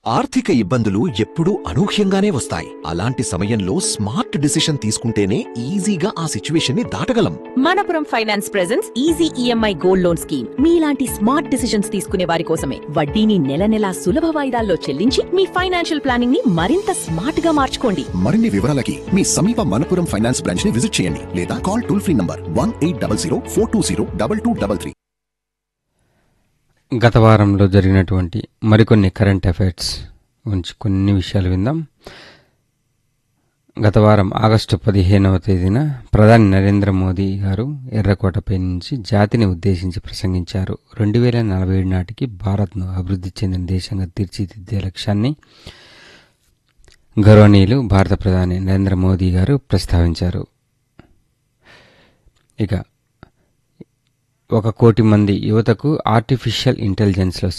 ఆర్థిక ఇబ్బందులు ఎప్పుడూ అనూహ్యంగానే వస్తాయి అలాంటి సమయంలో స్మార్ట్ డిసిషన్ తీసుకుంటేనే ఈజీగా ఆ సిచ్యువేషన్ ని దాటగలం Manappuram finance presents easy EMI gold loan scheme మీలాంటి స్మార్ట్ డిసిషన్స్ తీసుకునే వారి కోసమే వడ్డీని నెల నెలా సులభ వాయిదాల్లో చెల్లించి మీ ఫైనాన్షియల్ ప్లానింగ్ ని మరింత స్మార్ట్ గా మార్చుకోండి మరిన్ని వివరాలకి మీ సమీప మనపురం ఫైనాన్స్ బ్రాంచ్ ని విజిట్ చేయండి లేదా call toll free number one eight double zero four two zero double two double three గత వారంలో జరిగినటువంటి మరికొన్ని కరెంట్ అఫైర్స్ గురించి కొన్ని విషయాలు విందాం గత వారం ఆగస్టు పదిహేనవ తేదీన ప్రధాని నరేంద్ర మోదీ గారు ఎర్రకోటపై నుంచి జాతిని ఉద్దేశించి ప్రసంగించారు రెండు వేల నలభై ఏడు నాటికి భారత్ను అభివృద్ధి చెందిన దేశంగా తీర్చిదిద్దే లక్ష్యాన్ని గౌరవనీయులు భారత ప్రధాని నరేంద్ర మోదీ గారు ప్రస్తావించారు ఇక ఒక కోటి మంది యువతకు ఆర్టిఫిషియల్ ఇంటెలిజెన్స్లో